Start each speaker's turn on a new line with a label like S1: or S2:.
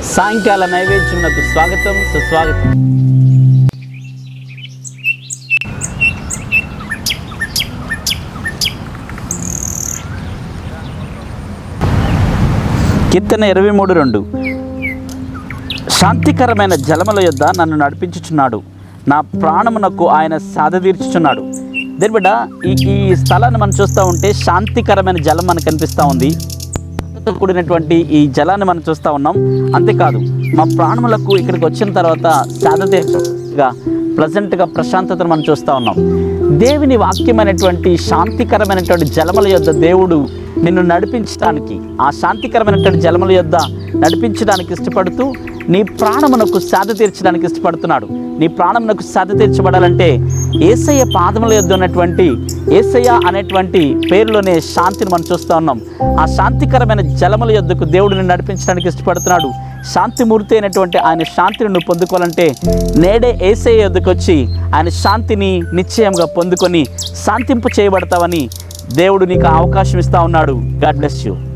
S1: సాయంకాల నైవేద్యమునకు స్వాగతం సుస్వాగతం కీర్తన ఇరవై మూడు రెండు శాంతికరమైన జలముల యొద్ద నన్ను నడిపించుచున్నాడు నా ప్రాణమునకు ఆయన సాధ తీర్చుచున్నాడు దేని బిడ్డ ఈ ఈ స్థలాన్ని మనం చూస్తూ ఉంటే శాంతికరమైన జలం మనకు కనిపిస్తూ ఉంది తో కూడినటువంటి ఈ జలాన్ని మనం చూస్తూ ఉన్నాం అంతేకాదు మా ప్రాణములకు ఇక్కడికి వచ్చిన తర్వాత సాధతగా ప్లజెంట్గా ప్రశాంతతను మనం చూస్తూ ఉన్నాం దేవుని వాక్యమైనటువంటి శాంతికరమైనటువంటి జలముల యొద్ద దేవుడు నిన్ను నడిపించడానికి ఆ శాంతికరమైనటువంటి జలముల యొద్ద నడిపించడానికి ఇష్టపడుతూ నీ ప్రాణమునకు సాధ తీర్చడానికి ఇష్టపడుతున్నాడు నీ ప్రాణమునకు సాధ తీర్చబడాలంటే ఏసయ్య పాదముల యొద్ద ఉన్నటువంటి ఏసయ్య అనేటువంటి పేరులోనే శాంతిని మనం చూస్తూ ఉన్నాం ఆ శాంతికరమైన జలముల యొద్దకు దేవుడు నిన్ను నడిపించడానికి ఇష్టపడుతున్నాడు శాంతిమూర్తి అయినటువంటి ఆయన శాంతిని నువ్వు పొందుకోవాలంటే నేడే ఏసయ్య యొద్దకు వచ్చి ఆయన శాంతిని నిశ్చయంగా పొందుకొని శాంతింపు చేయబడతావని దేవుడు నీకు ఆ అవకాశం ఇస్తా ఉన్నాడు గాడ్ బ్లెస్ యూ